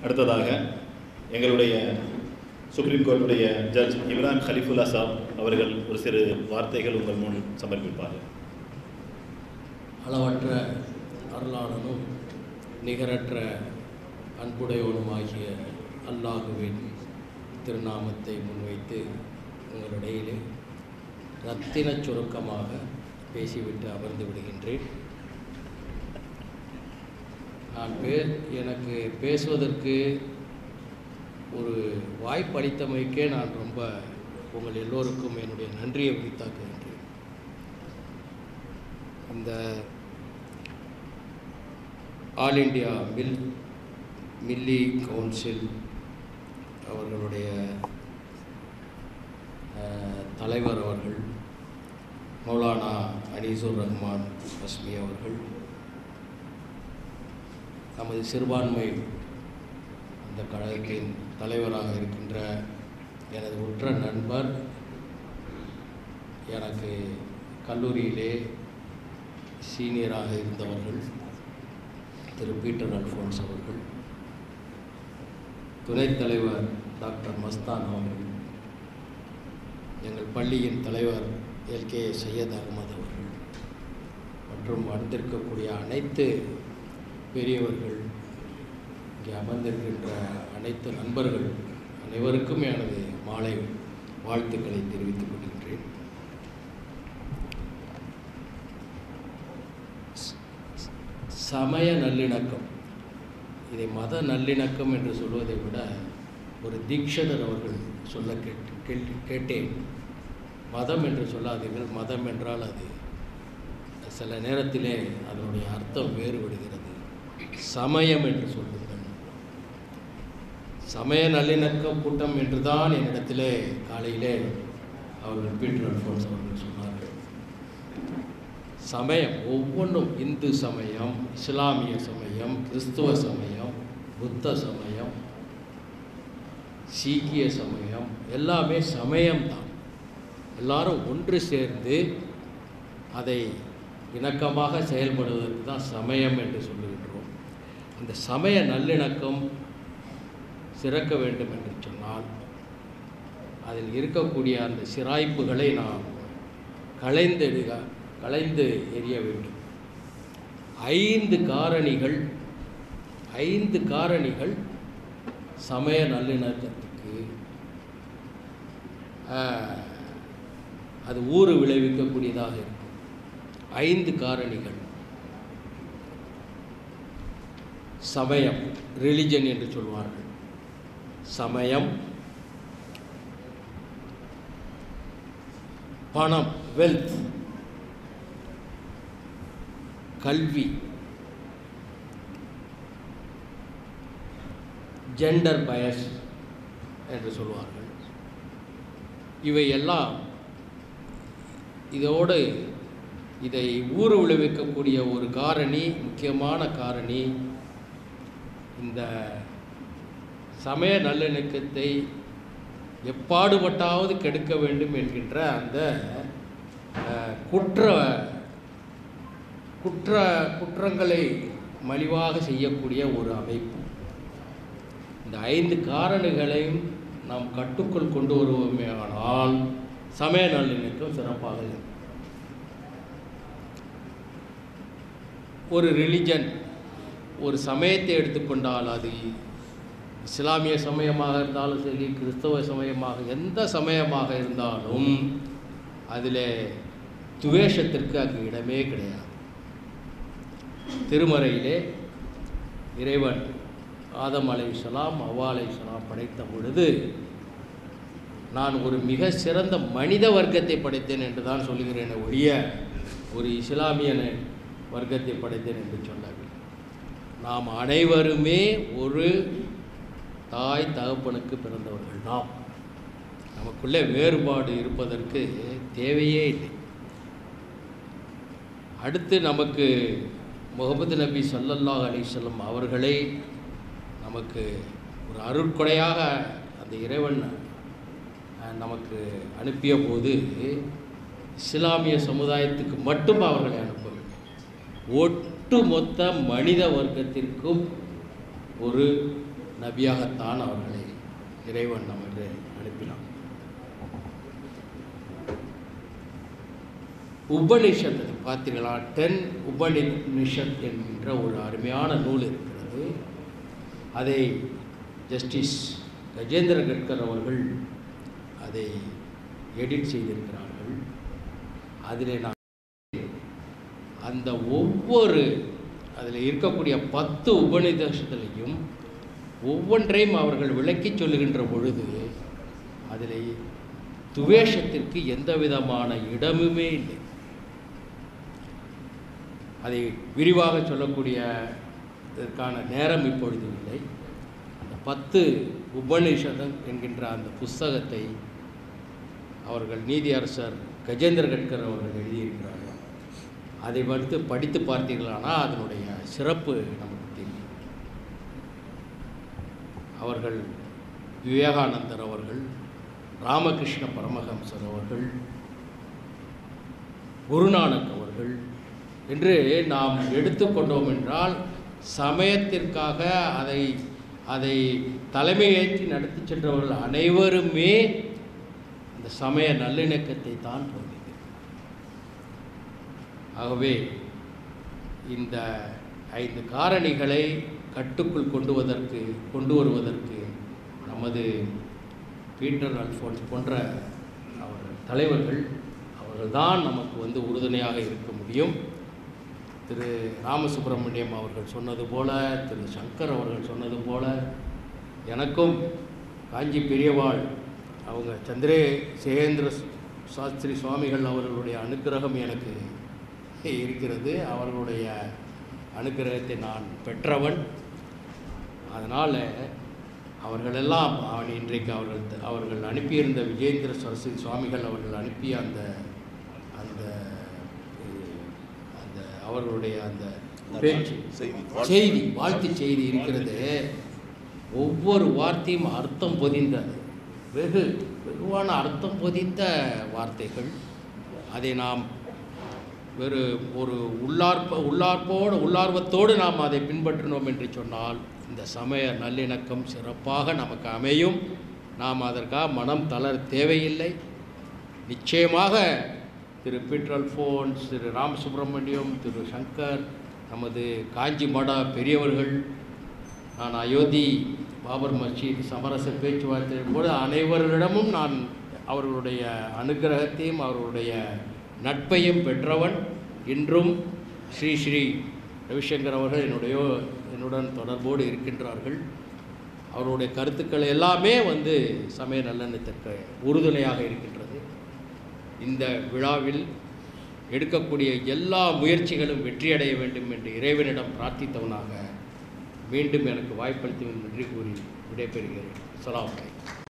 அடுத்ததாக எங்களுடைய சுப்ரீம் கோர்ட்டுடைய ஜட்ஜ் இப்ராஹிம் ஹலிஃபுல்லா சாப் அவர்கள் ஒரு சிறு வார்த்தைகள் உங்கள் முன் சமர்ப்பிப்பார்கள் அளவற்ற அருளாளனும் நிகரற்ற அன்புடையவனுமாகிய அல்லாஹுவின் திருநாமத்தை முன்வைத்து உங்களிடையிலே ரத்தினச் சுருக்கமாக பேசிவிட்டு அமர்ந்து விடுகின்றேன் நான் பே எனக்கு பேசுவதற்கு ஒரு வாய்ப்பளித்தமைக்கே நான் ரொம்ப உங்கள் எல்லோருக்கும் என்னுடைய நன்றியை உரித்தாக்குகின்றேன் இந்த ஆல் இண்டியா மில் மில்லி கவுன்சில் அவர்களுடைய அஹ், தலைவர் அவர்கள் மௌலானா அனீசுர் ரஹ்மான் ஹஸ்மி அவர்கள் நமது சிறுபான்மை அந்த கழகத்தின் தலைவராக இருக்கின்ற எனது உற்ற நண்பர் எனக்கு கல்லூரியிலே சீனியராக இருந்தவர்கள் திரு பீட்டர் அல்ஃபோன்ஸ் அவர்கள் துணைத் தலைவர் டாக்டர் மஸ்தான் அவர்கள் எங்கள் பள்ளியின் தலைவர் எல் கே சையத் அகமது அவர்கள் மற்றும் வந்திருக்கக்கூடிய அனைத்து பெரியவர்கள் இங்கே அமர்ந்திருக்கின்ற அனைத்து நண்பர்கள் அனைவருக்கும் எனது மாலை வாழ்த்துக்களை தெரிவித்துக் கொள்கின்றேன் ச- சமய நல்லிணக்கம் இதை மத நல்லிணக்கம் என்று சொல்வதை விட ஒரு தீக்ஷதர் அவர்கள் சொல்ல கேட்டு கேட்டு கேட்டேன் மதம் என்று சொல்லாதீர்கள் மதம் என்றால் அது சில நேரத்திலே அதனுடைய அர்த்தம் வேறுபடுகிறது சமயம் என்று சொல்லுங்கள் சமய நல்லிணக்க கூட்டம் என்றுதான் என்னிடத்திலே காலையிலே அவர்கள் பீட்டர் அல்ஃபோன்ஸ் அவர்கள் சொன்னார்கள் சமயம் ஒவ்வொன்றும் இந்து சமயம் இஸ்லாமிய சமயம் கிறிஸ்துவ சமயம் புத்த சமயம் சீக்கிய சமயம் எல்லாமே சமயம்தான் எல்லாரும் ஒன்று சேர்ந்து அதை இணக்கமாக செயல்படுவதற்கு தான் சமயம் என்று சொல்லுகின்றோம் அந்த சமய நல்லிணக்கம் சிறக்க வேண்டும் என்று சொன்னால் அதில் இருக்கக்கூடிய அந்த சிராய்ப்புகளை நாம் களைந்தெடுக களைந்து எறிய வேண்டும் ஐந்து காரணிகள் ஐந்து காரணிகள் சமய நல்லிணக்கத்துக்கு ஆஹ், அது ஊறு விளைவிக்கக்கூடியதாக இருக்கும் ஐந்து காரணிகள் சமயம் ரிலிஜன் என்று சொல்வார்கள் சமயம் பணம் வெல்த் கல்வி ஜெண்டர் பயஸ் என்று சொல்வார்கள் இவை எல்லாம் இதோடு இதை ஊறு விளைவிக்கக்கூடிய ஒரு காரணி முக்கியமான காரணி இந்த சமய நல்லிணக்கத்தை எப்பாடுபட்டாவது கெடுக்க வேண்டும் என்கின்ற அந்த அஹ், குற்ற குற்ற குற்றங்களை மலிவாக செய்யக்கூடிய ஒரு அமைப்பு இந்த ஐந்து காரணிகளையும் நாம் கட்டுக்குள் கொண்டு வருவோமே ஆனால் சமய நல்லிணக்கம் சிறப்பாக இருக்கும் ஒரு ரிலிஜன் ஒரு சமயத்தை எடுத்துக்கொண்டால் அது இஸ்லாமிய சமயமாக இருந்தாலும் சரி கிறிஸ்தவ சமயமாக எந்த சமயமாக இருந்தாலும் அதில் துவேஷத்திற்கு அங்கு இடமே கிடையாது திருமறையிலே இறைவன் ஆதம் அலைஹிஸ்ஸலாம் அவ்வா அலைஹிஸ்ஸலாம் படைத்த பொழுது நான் ஒரு மிக சிறந்த மனித வர்க்கத்தை படைத்தேன் என்று தான் சொல்கிறேன் ஒழிய ஒரு இஸ்லாமியன வர்க்கத்தை படைத்தேன் என்று சொல்லவில்லை நாம் அனைவருமே ஒரு தாய் தகப்பனுக்கு பிறந்தவர்கள் நாம் நமக்குள்ளே வேறுபாடு இருப்பதற்கு தேவையே இல்லை அடுத்து நமக்கு முகமது நபி ஸல்லல்லாஹு அலைஹி வஸல்லம் அவர்களை நமக்கு ஒரு அருட்கொடையாக அந்த இறைவன் அஹ், நமக்கு அனுப்பிய போது இஸ்லாமிய சமுதாயத்துக்கு மட்டும் அவர்களை அனுப்பவில்லை ஒட்டுமொத்த மனித வர்க்கத்திற்கும் ஒரு நபியாகத்தான் அவர்களை இறைவன் நமக்கு அனுப்பினான் உபனிஷத் அது பார்த்தீங்களா டென் உபனிஷத் என்கின்ற ஒரு அருமையான நூல் இருக்கிறது அதை ஜஸ்டிஸ் கஜேந்திர கட்கர் அவர்கள் அதை எடிட் செய்திருக்கிறார்கள் அதில் நான் அந்த ஒவ்வொரு அதில் இருக்கக்கூடிய பத்து உபநிதேசத்திலையும் ஒவ்வொன்றையும் அவர்கள் விளக்கி சொல்லுகின்ற பொழுது அதில் துவேஷத்திற்கு எந்த விதமான இடமுமே இல்லை அதை விரிவாக சொல்லக்கூடிய இதற்கான நேரம் இப்பொழுது இல்லை அந்த பத்து உபநிஷதம் என்கின்ற அந்த புஸ்தகத்தை அவர்கள் நீதியரசர் கஜேந்திர கட்கர் அவர்கள் எழுதியிருக்கிறார்கள் அதை வந்து படித்து பார்த்தீர்களானால் அதனுடைய சிறப்பு நமக்கு தெரியும் அவர்கள் விவேகானந்தர் அவர்கள் ராமகிருஷ்ண பரமஹம்சர் அவர்கள் குருநானக் அவர்கள் என்று நாம் எடுத்துக்கொண்டோம் என்றால் சமயத்திற்காக அதை அதை தலைமையேற்றி நடத்தி சென்றவர்கள் அனைவருமே இந்த சமய நல்லிணக்கத்தை தான் போகிறது ஆகவே இந்த ஐந்து காரணிகளை கட்டுக்குள் கொண்டு வருவதற்கு கொண்டு வருவதற்கு நமது பீட்டர் அல்ஃபோன்ஸ் போன்ற அவர்கள் தலைவர்கள் அவர்கள்தான் நமக்கு வந்து உறுதுணையாக இருக்க முடியும் திரு ராமசுப்பிரமணியம் அவர்கள் சொன்னது போல திரு சங்கர் அவர்கள் சொன்னது போல எனக்கும் காஞ்சி பெரியவாள் அவங்க சந்திரே சேகேந்திர சாஸ்திரி சுவாமிகள் அவர்களுடைய அனுக்கிரகம் எனக்கு இருக்கிறது அவர்களுடைய அனுக்கிரகத்தை நான் பெற்றவன் அதனால் அவர்களெல்லாம் அவன் இன்றைக்கு அவர்கள் அவர்கள் அனுப்பியிருந்த விஜேந்திர சரஸ்வதி சுவாமிகள் அவர்கள் அனுப்பிய அந்த அந்த அஹ், அந்த அவர்களுடைய அந்த பேச்சு செய்தி செய்தி வாழ்த்து செய்தி இருக்கிறது ஒவ்வொரு வார்த்தையும் அர்த்தம் பொதிந்தது வெகு வெகுவான அர்த்தம் பொதிந்த வார்த்தைகள் அதை நாம் வெறு ஒரு உள்ளார்ப்ப உள்ளார்ப்போடு உள்ளார்வத்தோடு நாம் அதை பின்பற்றினோம் என்று சொன்னால் இந்த சமய நல்லிணக்கம் சிறப்பாக நமக்கு அமையும் நாம் அதற்காக மனம் தளர தேவையில்லை நிச்சயமாக திரு பீட்டர் ஃபோன்ஸ் திரு ராம சுப்பிரமணியம் திரு சங்கர் நமது காஞ்சி மட பெரியவர்கள் நான் அயோத்தி பாபர் மஸ்ஜித் சமரச பேச்சுவார்த்தை போது அனைவரிடமும் நான் அவர்களுடைய அனுக்கிரகத்தையும் அவர்களுடைய நட்பையும் பெற்றவன் இன்றும் ஸ்ரீ ஸ்ரீ ரவிசங்கர் அவர்கள் என்னுடைய என்னுடன் தொடர்போடு இருக்கின்றார்கள் அவருடைய கருத்துக்கள் எல்லாமே வந்து சமய நல்லெண்ணத்திற்கு உறுதுணையாக இருக்கின்றது இந்த விழாவில் எடுக்கக்கூடிய எல்லா முயற்சிகளும் வெற்றியடைய வேண்டும் என்று இறைவனிடம் பிரார்த்தித்தவனாக மீண்டும் எனக்கு வாய்ப்பளித்து நன்றி கூறி விடைபெறுகிறேன் அஸ்ஸலாமு அலைக்கும்